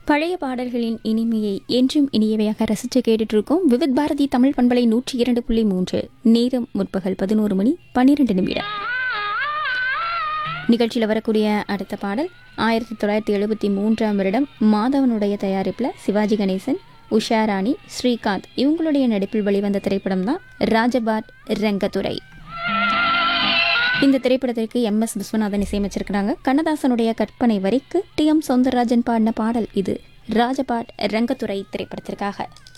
பழைய பாடல்களின் இனிமையை என்றும் இனியவையாக ரசித்து கேட்டுட்டு இருக்கோம் விவித் பாரதி தமிழ் பண்பலை நூற்றி இரண்டு புள்ளி மூன்று நேரம் முற்பகல் பதினோரு மணி பன்னிரெண்டு நிமிடம் நிகழ்ச்சியில் வரக்கூடிய அடுத்த பாடல் ஆயிரத்தி தொள்ளாயிரத்தி எழுபத்தி மூன்றாம் வருடம் மாதவனுடைய தயாரிப்பில் சிவாஜி கணேசன் உஷா ராணி ஸ்ரீகாந்த் இவங்களுடைய நடிப்பில் வெளிவந்த திரைப்படம் தான் ராஜபாட் ரங்கத்துறை இந்த திரைப்படத்திற்கு எம் எஸ் விஸ்வநாதன் இசையமைச்சிருக்கிறாங்க கண்ணதாசனுடைய கற்பனை வரிக்கு டி எம் சௌந்தரராஜன் பாடின பாடல் இது ராஜபாட் ரங்கத்துறை திரைப்படத்திற்காக